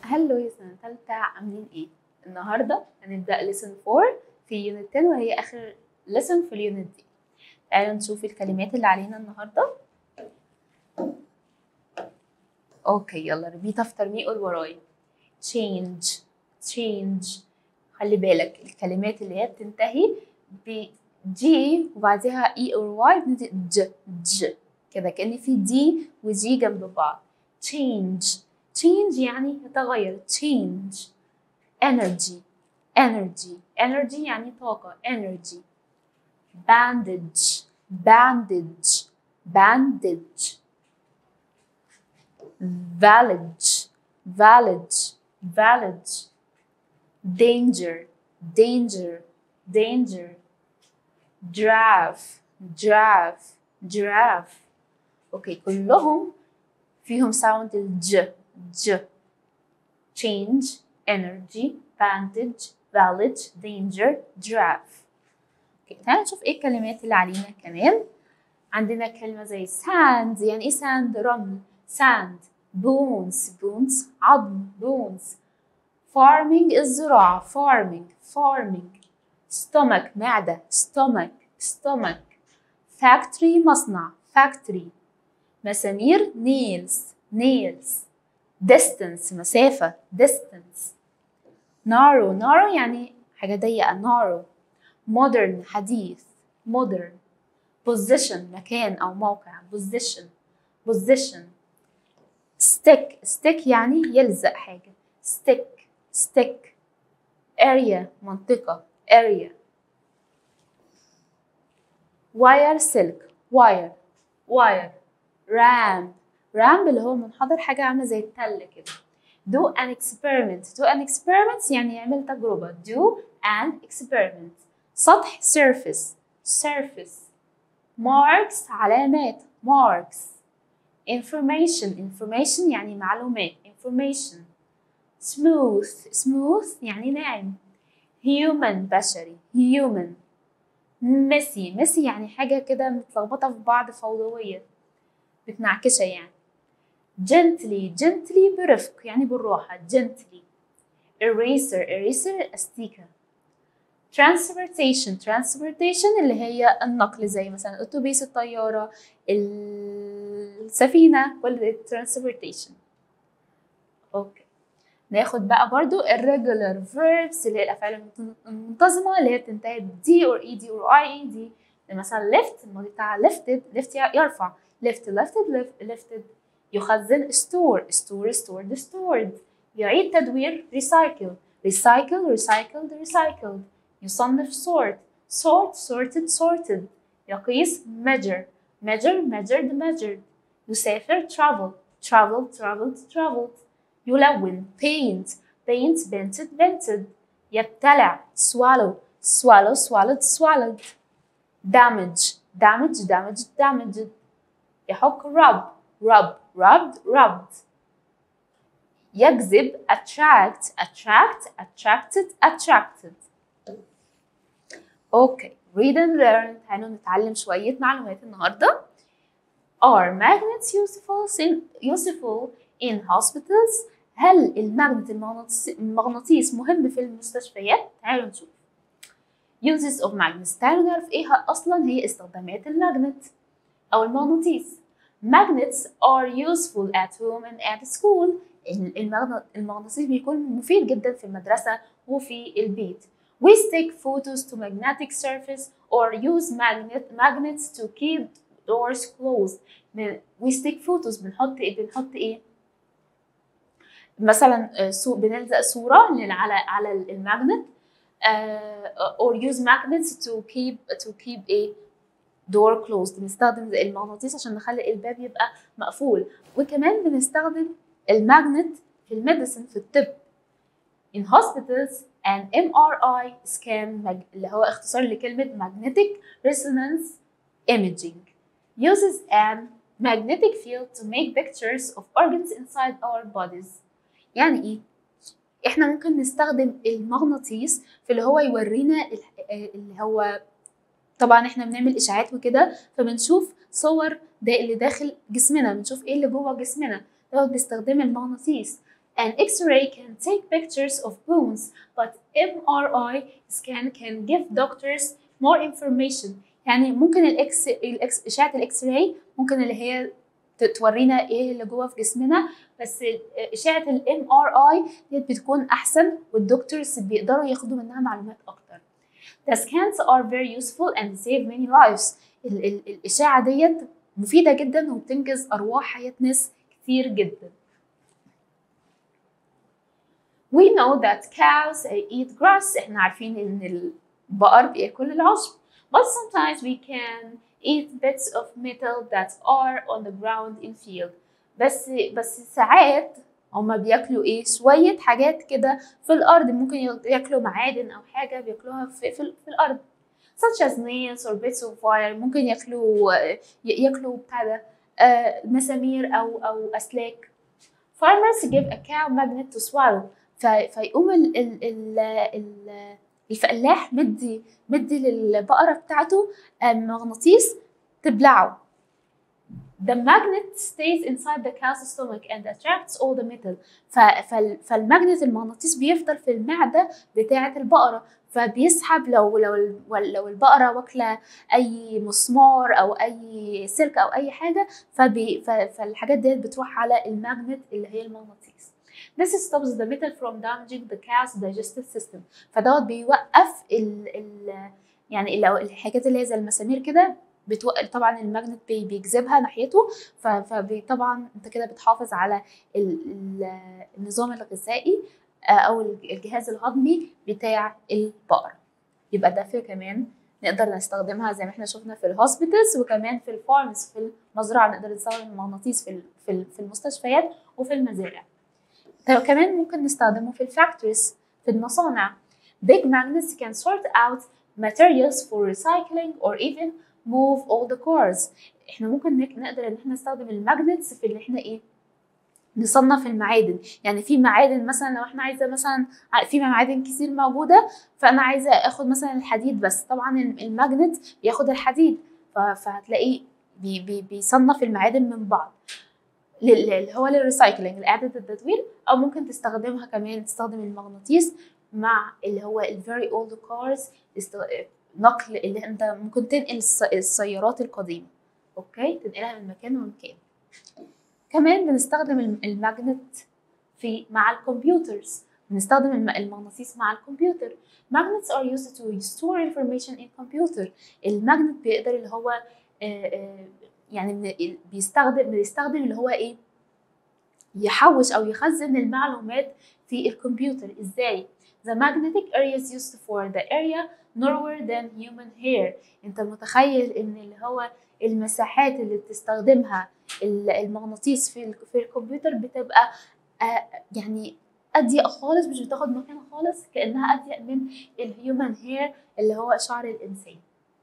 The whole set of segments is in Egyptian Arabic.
هلو يا سنة تالتة عاملين ايه؟ النهاردة هنبدأ lesson 4 في يونت 10 وهي آخر lesson في اليونت دي تعالوا نشوف الكلمات اللي علينا النهاردة اوكي يلا repeat after me قول ورايا change change خلي بالك الكلمات اللي هي بتنتهي ب جي وبعدها اي اور واي بننطق ج ج كده كأن في دي وجي جنب بعض change change يعني يتغير change energy energy energy يعني طاقة energy bandage bandage bandage village village village danger danger danger giraffe giraffe giraffe اوكي كلهم فيهم ساوند الج ج change energy vantage village danger giraffe اوكي تعالى نشوف ايه الكلمات اللي علينا كمان عندنا كلمة زي sand يعني ايه sand رمل sand bones bones عظم bones farming الزراعة farming farming stomach معدة stomach stomach factory مصنع factory مسامير nails nails distance مسافة distance narrow narrow يعني حاجة ضيقة narrow modern حديث modern position مكان أو موقع position position stick stick يعني يلزق حاجة stick stick area منطقة area wire silk wire wire ramp ramp اللي هو منحدر حاجة عاملة زي التل كده do an experiment do an experiment يعني يعمل تجربة do an experiment سطح surface surface marks علامات marks information information يعني معلومات information smooth smooth يعني ناعم human بشري human messy messy يعني حاجة كده متلخبطة في بعض فوضوية متنعكشة يعني gently gently برفق يعني بالراحة gently eraser eraser استيكة transportation transportation اللي هي النقل زي مثلا الأتوبيس الطيارة السفينة كل ده transportation أوكي ناخد بقى برضو الريجولار verbs اللي هي الأفعال المنتظمة اللي هي بتنتهي ب d or ed or ied مثلا lift الماضي بتاع lifted lift يرفع lift lifted lifted يخزن store store stored stored يعيد تدوير recycle recycle recycled recycled يصنف sort sort sorted sorted يقيس measure measure measured measured يسافر travel travel traveled traveled يلون paint paint painted painted يبتلع swallow swallow swallowed swallowed damage damage damaged damaged يحك rub rub rubbed rubbed يجذب attract attract attracted attracted اوكي read and learn تعالوا نتعلم شوية معلومات النهاردة Are magnets useful in, useful in hospitals؟ هل الماجنت المغناطيس مهم في المستشفيات؟ تعالوا نشوف uses of magnets تعالوا نعرف ايه اصلا هي استخدامات الماجنت او المغناطيس magnets are useful at home and at school المغناطيس بيكون مفيد جدا في المدرسة وفي البيت We stick photos to magnetic surface or use magnet magnets to keep doors closed. We stick photos بنحط ايه بنحط ايه مثلا سو بنلزق صورة على على الماجنت uh, or use magnets to keep to keep a door closed بنستخدم المغناطيس عشان نخلي الباب يبقى مقفول وكمان بنستخدم الماجنت في الميديسن في الطب in hospitals an MRI scan اللي هو اختصار لكلمة magnetic resonance imaging uses an magnetic field to make pictures of organs inside our bodies يعني ايه؟ احنا ممكن نستخدم المغناطيس في اللي هو يورينا اللي هو طبعا احنا بنعمل اشاعات وكده فبنشوف صور ده اللي داخل جسمنا بنشوف ايه اللي جوه جسمنا ده باستخدام المغناطيس An X-ray can take pictures of bones, but MRI scan can give doctors more information. يعني ممكن الاكس الاكس اشعه الاكس راي ممكن اللي هي ت- تورينا ايه اللي جوه في جسمنا بس اشعه الام ار اي ديت بتكون احسن والدكتورز بيقدروا ياخدوا منها معلومات اكتر. The scans are very useful and save many lives. ال ال الاشعه ديت مفيده جدا وبتنقذ ارواح حياه ناس كتير جدا. We know that cows eat grass. احنا عارفين ان البقر بياكل العشب. But sometimes we can eat bits of metal that are on the ground in field. بس بس ساعات هما بياكلوا ايه شوية حاجات كده في الأرض ممكن ياكلوا معادن أو حاجة بياكلوها في, في, في الأرض such as nails or bits of wire ممكن ياكلوا ياكلوا بتاع ده آه، مسامير أو أو أسلاك farmers give a cow magnet to swallow في فيقوم ال ال ال ال الفلاح مدي مدي للبقرة بتاعته آه، مغناطيس تبلعه The magnet stays inside the cow's stomach and attracts all the metal. ف... فال... فالماجنت المغناطيس بيفضل في المعدة بتاعة البقرة فبيسحب لو لو ال- لو البقرة واكلة أي مسمار أو أي سلك أو أي حاجة فبي... ف... فالحاجات ديت بتروح على الماجنت اللي هي المغناطيس. This stops the metal from damaging the cow's digestive system. فدوت بيوقف ال... ال... يعني لو الحاجات اللي هي زي المسامير كده بتوقف طبعا الماجنت بي- بيجذبها ناحيته فطبعا انت كده بتحافظ على ال- ال- النظام الغذائي آه، او الجهاز الهضمي بتاع البقر يبقى ده في كمان نقدر نستخدمها زي ما احنا شفنا في الهوسبيتالز وكمان في الفارمز في المزرعه نقدر نستخدم المغناطيس في ال- في ال- في المستشفيات وفي المزارع طيب كمان ممكن نستخدمه في الفاكتوريز في المصانع big magnets can sort out materials for recycling or even move all the cars احنا ممكن نك- نقدر ان احنا نستخدم الماجنتس في اللي احنا ايه نصنف المعادن يعني في معادن مثلا لو احنا عايزه مثلا ع- في معادن كتير موجوده فانا عايزه اخد مثلا الحديد بس طبعا الم- الماجنت بياخد الحديد ف- فهتلاقيه بي بي بيصنف المعادن من بعض لل- اللي هو للريسايكلينج لإعادة التدوير أو ممكن تستخدمها كمان تستخدم المغناطيس مع اللي هو ال very old cars است- نقل اللي انت ممكن تنقل الس- السيارات القديمة اوكي تنقلها من مكان لمكان كمان بنستخدم الم- الماجنت في مع الكمبيوترز بنستخدم الم- المغناطيس مع الكمبيوتر magnets are used to store information in computer الماجنت بيقدر اللي هو آه، آه، يعني من- بيستخدم بيستخدم اللي هو ايه يحوش او يخزن المعلومات في الكمبيوتر ازاي The magnetic area is used for the area narrower than human hair انت متخيل ان اللي هو المساحات اللي بتستخدمها ال- المغناطيس في ال- في الكمبيوتر بتبقى آه، يعني اضيق خالص مش بتاخد مكان خالص كانها اضيق من الهيومن هير اللي هو شعر الانسان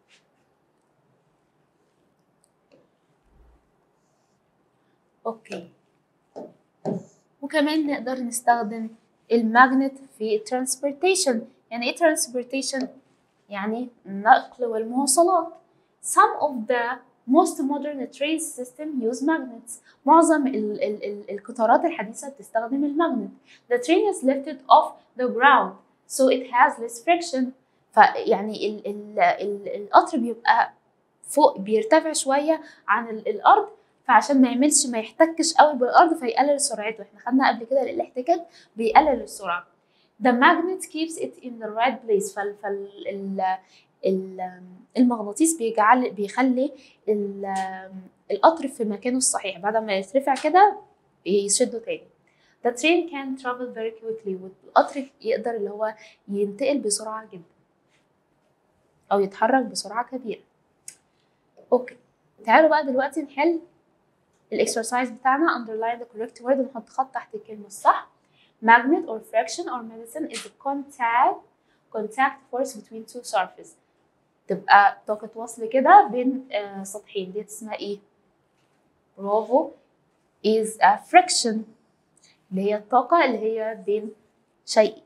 اوكي وكمان نقدر نستخدم الماجنت في transportation يعني ايه transportation يعني النقل والمواصلات some of the most modern train system use magnets معظم ال ال ال القطارات الحديثة بتستخدم الماجنت the train is lifted off the ground so it has less friction فيعني ال ال ال القطر بيبقى فوق بيرتفع شوية عن ال الأرض فعشان ما يعملش ما يحتكش قوي بالارض فيقلل سرعته احنا خدنا قبل كده الاحتكاك بيقلل السرعه the magnet keeps it in the right place فال فال ال ال المغناطيس بيجعل بيخلي ال القطر في مكانه الصحيح بعد ما يترفع كده يشده تاني the train can travel very quickly والقطر يقدر اللي هو ينتقل بسرعه جدا او يتحرك بسرعه كبيره اوكي تعالوا بقى دلوقتي نحل الاكسرسايز بتاعنا underline the correct word ونحط خط تحت الكلمة الصح magnet or friction or medicine is a contact contact force between two surfaces تبقى طاقة وصل كده بين آه سطحين دي اسمها ايه؟ برافو is a friction اللي هي الطاقة اللي هي بين شيئين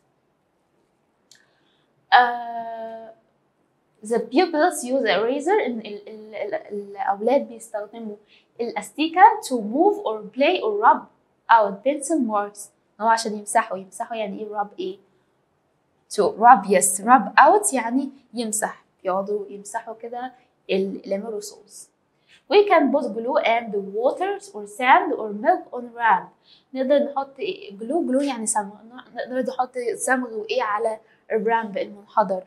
آه the pupils use a razor إن ال ال ال الأولاد بيستخدموا الأستيكة to move or play or rub out pencil marks هو عشان يمسحوا يمسحوا يعني ايه rub ايه to rub yes rub out يعني يمسح يقعدوا يمسحوا كده الاميروسولز we can put glue and water or sand or milk on ramp نقدر نحط glue glue يعني صمغ نقدر نحط صمغ وايه على الرامب المنحدر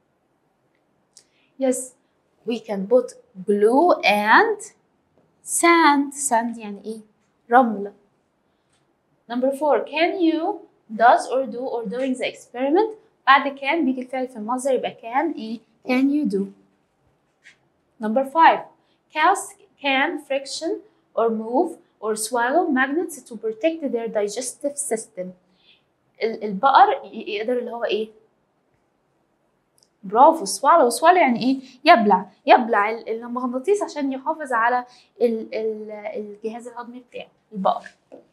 yes we can put glue and sand sand يعني ايه رمل number four can you does or do or doing the experiment بعد can بيجي الفعل في المصدر يبقى can ايه can you do number five cows can friction or move or swallow magnets to protect their digestive system البقر يقدر اللي هو ايه برافو swallow swallow يعني ايه يبلع يبلع المغناطيس عشان يحافظ على ال ال الجهاز الهضمي بتاعه البقر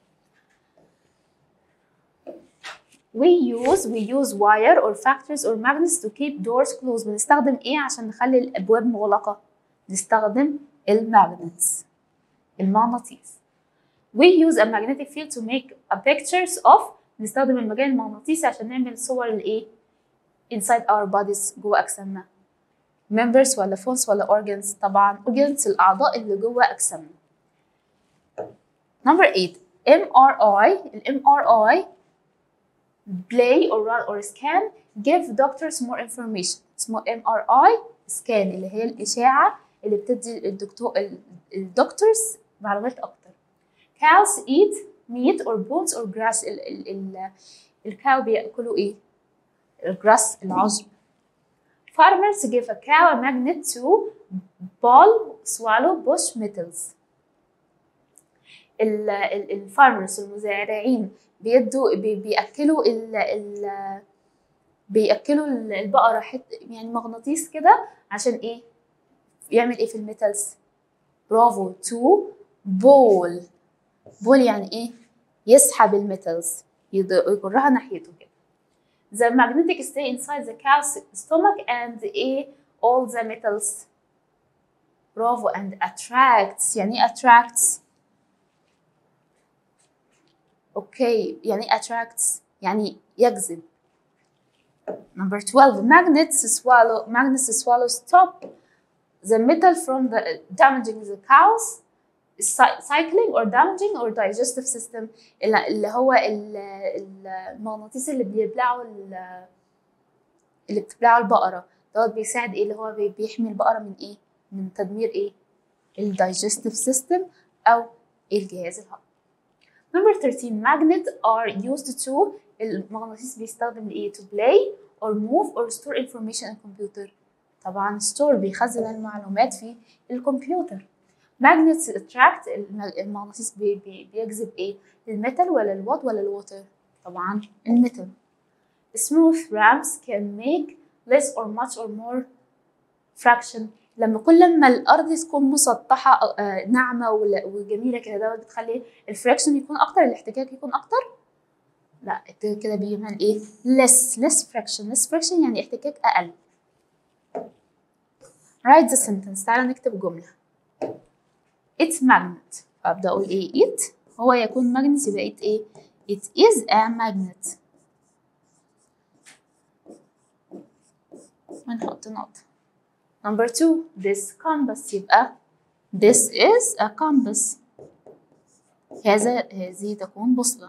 we use we use wire or factors or magnets to keep doors closed بنستخدم ايه عشان نخلي الابواب مغلقه نستخدم الماgnets المغناطيس we use a magnetic field to make a pictures of نستخدم المجال المغناطيسي عشان نعمل صور الايه inside our bodies جوه اجسامنا members ولا phones ولا organs طبعا organs الاعضاء اللي جوه اجسامنا number 8 MRI ال MRI play or run or scan give doctors more information اسمه MRI scan اللي هي الإشاعة اللي بتدي الدكتور الدكتورز معلومات أكتر cows eat meat or bones or grass ال ال ال الكاو بياكلوا ايه الجراس العشب farmers give a cow a magnet to ball swallow bush metals الفارمرز المزارعين بيدوا بي بياكلوا ال ال بياكلوا البقره حت يعني مغناطيس كده عشان ايه يعمل ايه في الميتالز برافو تو بول بول يعني ايه يسحب الميتالز يجرها ناحيته كده the magnetic stay inside the cow's stomach and ايه all the metals برافو and attracts يعني ايه attracts اوكي يعني ايه attracts يعني يجذب number 12 magnets swallow magnets swallow stop the metal from the damaging the cows cycling or damaging or digestive system اللي هو المغناطيس اللي بيبلعه اللي بتبلعه البقرة دوت بيساعد ايه اللي هو بيحمي البقرة من ايه من تدمير ايه الدايجستيف سيستم او الجهاز الهضمي Number 13 magnet are used to المغناطيس بيستخدم لايه to play or move or store information in computer طبعا store بيخزن المعلومات في الكمبيوتر magnets attract المغناطيس بي بي بيجذب ايه الميتال ولا الوات ولا الووتر طبعا الميتال smooth ramps can make less or much or more fraction لما كل ما الارض تكون مسطحه ناعمه وجميله كده ده بتخلي الفراكشن يكون اكتر الاحتكاك يكون اكتر لا كده بيعمل ايه less less fraction less fraction يعني احتكاك اقل write the sentence تعالى نكتب جمله it's magnet فابدا اقول ايه it هو يكون magnet يبقى it ايه it is a magnet ونحط نقطة number two this compass يبقى this is a compass هذا هذه تكون بوصلة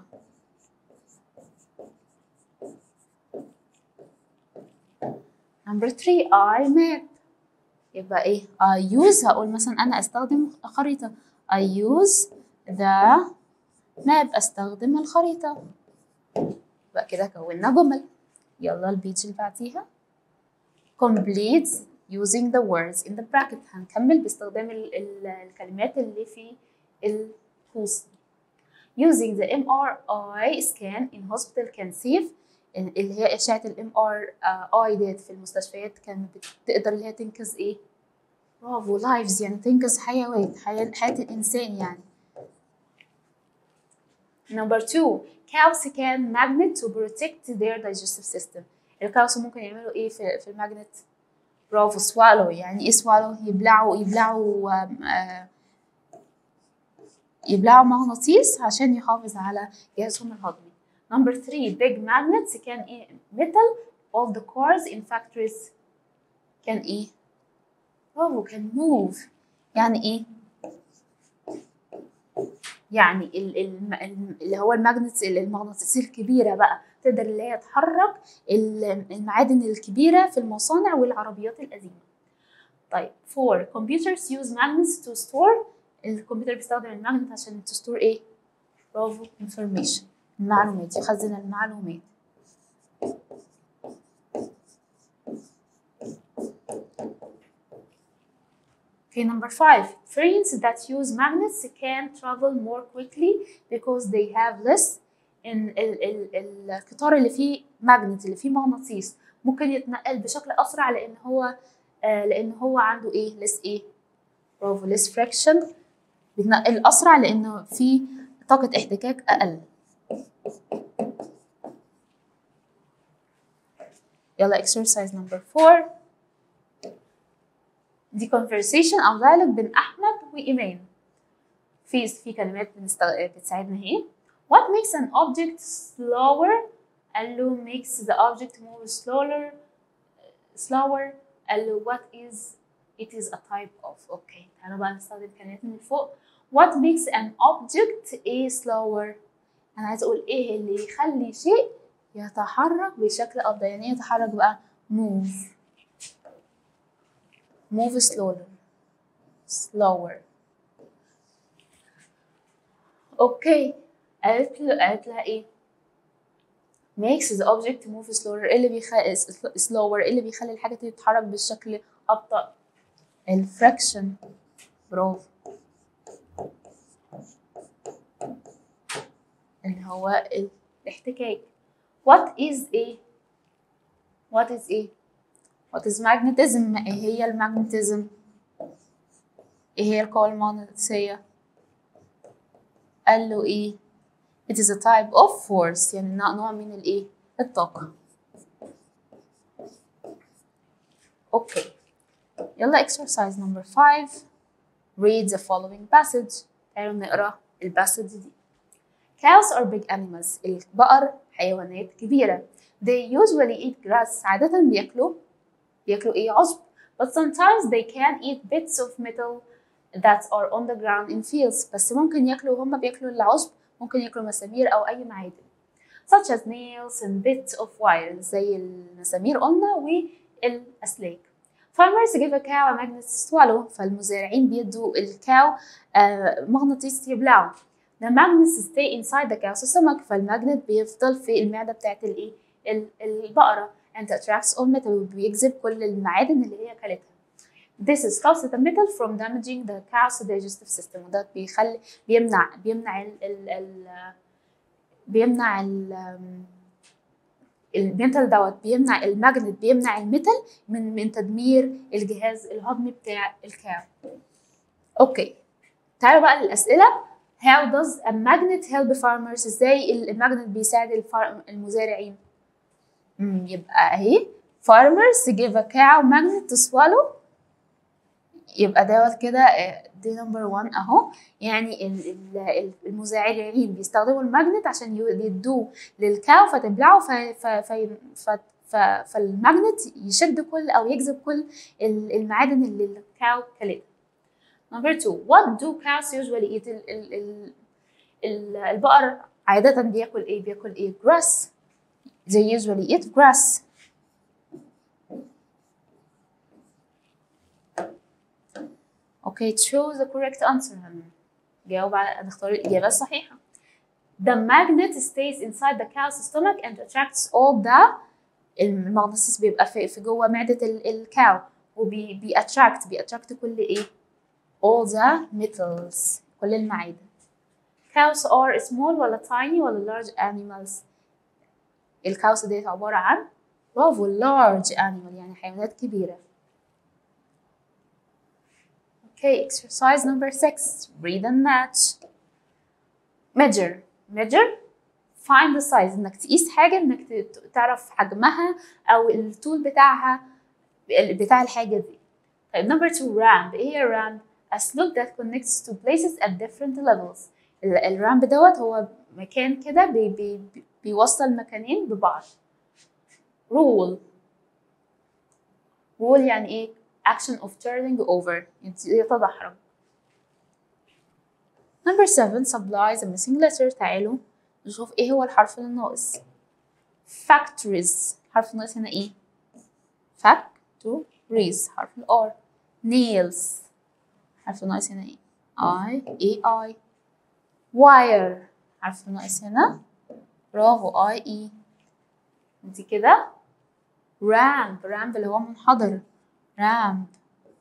number three I map يبقى ايه I use هقول مثلا انا استخدم خريطة I use the map استخدم الخريطة يبقى كده كونا جمل يلا البيج اللي بعديها complete using the words in the bracket هنكمل باستخدام ال ال الكلمات اللي في القوس using the MRI scan in hospital can save اللي هي اشعه الام ار اي ديت في المستشفيات كانت بتقدر اللي هي تنقذ ايه برافو لايفز يعني تنقذ حيوات حياة, حياة الانسان يعني number two cows can magnet to protect their digestive system الكاوس ممكن يعملوا ايه في في الماجنت برافو swallow يعني ايه swallow يبلعوا يبلعوا آه يبلعوا مغناطيس عشان يحافظ على جهازهم الهضمي number three big magnets can ايه metal all the cars in factories can ايه برافو can move يعني ايه يعني ال ال ال- اللي هو الماجنتس المغناطيسية الكبيرة بقى تقدر اللي هي تحرك ال- المعادن الكبيرة في المصانع والعربيات القديمة طيب four computers use magnets to store الكمبيوتر بيستخدم الماجنت عشان to store ايه برافو information المعلومات يخزن المعلومات Okay, number five. Trains that use magnets can travel more quickly because they have less إن ال ال القطار اللي فيه ماجنت اللي فيه مغناطيس ممكن يتنقل بشكل أسرع لأن هو آه لأن هو عنده إيه less إيه برافو less friction بيتنقل أسرع لأنه في طاقة احتكاك أقل يلا exercise number four دي conversation أو dialogue بين أحمد وإيمان في في كلمات بنستغ... بتساعدنا هي What makes an object slower قال له makes the object move slower slower قال له what is it is a type of okay تعالوا بقى نستخدم كلمات من فوق What makes an object a slower أنا عايزة أقول إيه اللي يخلي شيء يتحرك بشكل أفضل يعني إيه يتحرك بقى move move slower slower اوكي قالت له قالت لها ايه makes the object move slower ايه اللي بيخلي slower ايه اللي بيخلي الحاجة تتحرك بالشكل أبطأ الفراكشن برافو اللي هو الاحتكاك what is a what is a what is magnetism ايه هي المagnetism ايه هي القوة المغناطيسية قال له ايه it is a type of force يعني نوع نوع من الايه الطاقة اوكي يلا exercise number five read the following passage تعالوا نقرا الباسج دي cows are big animals البقر حيوانات كبيرة they usually eat grass عادة بياكلوا بياكلوا ايه عشب but sometimes they can eat bits of metal that are on the ground in fields بس ممكن ياكلوا هما بياكلوا العشب ممكن ياكلوا مسامير أو أي معادن such as nails and bits of wire زي المسامير قلنا والأسلاك farmers give a cow a magnet to swallow فالمزارعين بيدوا الكاو آه مغناطيس يبلعه the magnets stay inside the cow's stomach فالماجنت بيفضل في المعدة بتاعت الايه البقرة and attracts all metal وبيجذب كل المعادن اللي هي كلتها This stops the metal from damaging the cow's digestive system وده بيخلي بيمنع بيمنع ال ال ال بيمنع ال الميتال دوت بيمنع الماجنت بيمنع الميتال من من تدمير الجهاز الهضمي بتاع الكاو. اوكي تعالوا بقى للاسئله How does a magnet help farmers؟ ازاي الماجنت بيساعد الفار... المزارعين؟ امم يبقى اهي farmers give a cow magnet to swallow يبقى دوت كده دي نمبر 1 اهو يعني المزارعين بيستخدموا الماجنت عشان يدوه للكاو فتبلعه ف ف ف ف ف فالماجنت يشد كل او يجذب كل المعادن اللي الكاو كلتها نمبر 2 what do cows usually eat ال ال ال ال البقر عادة بياكل ايه بياكل ايه grass they usually eat grass Okay, choose the correct answer. جاوب على نختار الإجابة الصحيحة. The magnet stays inside the cow's stomach and attracts all the المغناطيس بيبقى في, في جوه معدة الكاو وبي بي attract بي attract كل إيه؟ all the metals كل المعادن. Cows are small ولا tiny ولا large animals؟ الكاوس ديت عبارة عن برافو large animal يعني حيوانات كبيرة. Okay, exercise number six. Read and match. Measure. Measure. Find the size. إنك تقيس حاجة إنك تعرف حجمها أو الطول بتاعها بتاع الحاجة دي. طيب number two ramp. إيه هي ramp؟ A slope that connects two places at different levels. الرامب دوت هو مكان كده بي بي بيوصل مكانين ببعض rule rule يعني ايه action of turning over يتدحرج number 7 supplies a missing letter تعالوا نشوف ايه هو الحرف الناقص factories حرف الناقص هنا ايه factories حرف الار nails حرف الناقص هنا ايه I A I wire حرف الناقص هنا برافو I E انت كده ramp ramp اللي هو منحدر ramp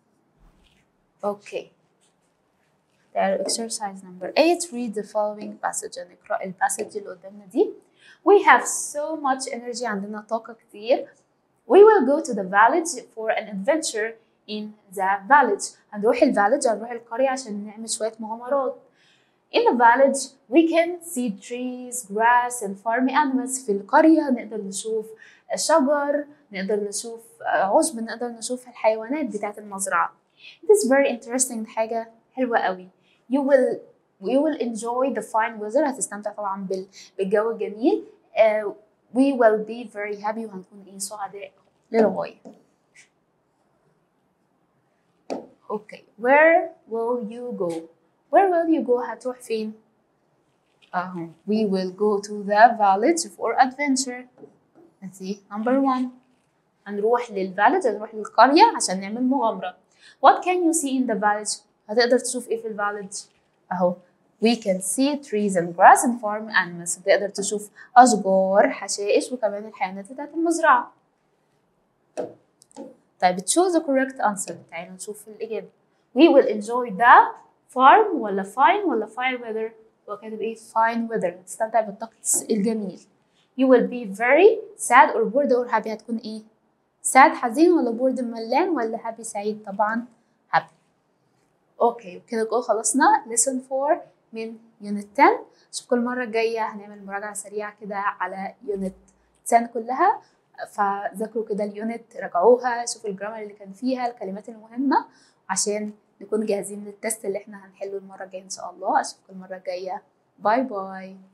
اوكي تعالوا exercise number 8 read the following passage نقرأ الباسج اللي قدامنا دي we have so much energy عندنا طاقة كتير we will go to the village for an adventure in the village هنروح الفاليج هنروح القرية عشان نعمل شوية مغامرات in the village we can see trees grass and farm animals في القرية نقدر نشوف شجر نقدر نشوف عشب نقدر نشوف الحيوانات بتاعة المزرعة it is very interesting حاجة حلوة قوي you will you will enjoy the fine weather هتستمتع طبعا بال, بالجو الجميل uh, we will be very happy وهنكون ايه سعداء للغاية اوكي where will you go where will you go هتروح فين اهو we will go to the village for adventure let's see number one هنروح للفاليج هنروح للقرية عشان نعمل مغامرة what can you see in the village هتقدر تشوف ايه في الفاليج اهو we can see trees and grass and farm animals هتقدر تشوف أشجار حشائش وكمان الحيوانات بتاعت المزرعة طيب choose the correct answer تعالوا نشوف الإجابة we will enjoy the farm ولا fine ولا fine weather هو كاتب ايه fine weather هتستمتع بالطقس الجميل you will be very sad or bored or happy هتكون ايه sad حزين ولا bored ملان ولا happy سعيد طبعا happy اوكي وكده جوه خلصنا lesson 4 من unit 10 اشوفكم المرة الجاية هنعمل مراجعة سريعة كده على unit 10 كلها فذاكروا كده اليونت راجعوها شوفوا الجرامر اللي كان فيها الكلمات المهمة عشان نكون جاهزين للتست اللي احنا هنحله المرة الجاية ان شاء الله اشوفكم المرة الجاية باي باي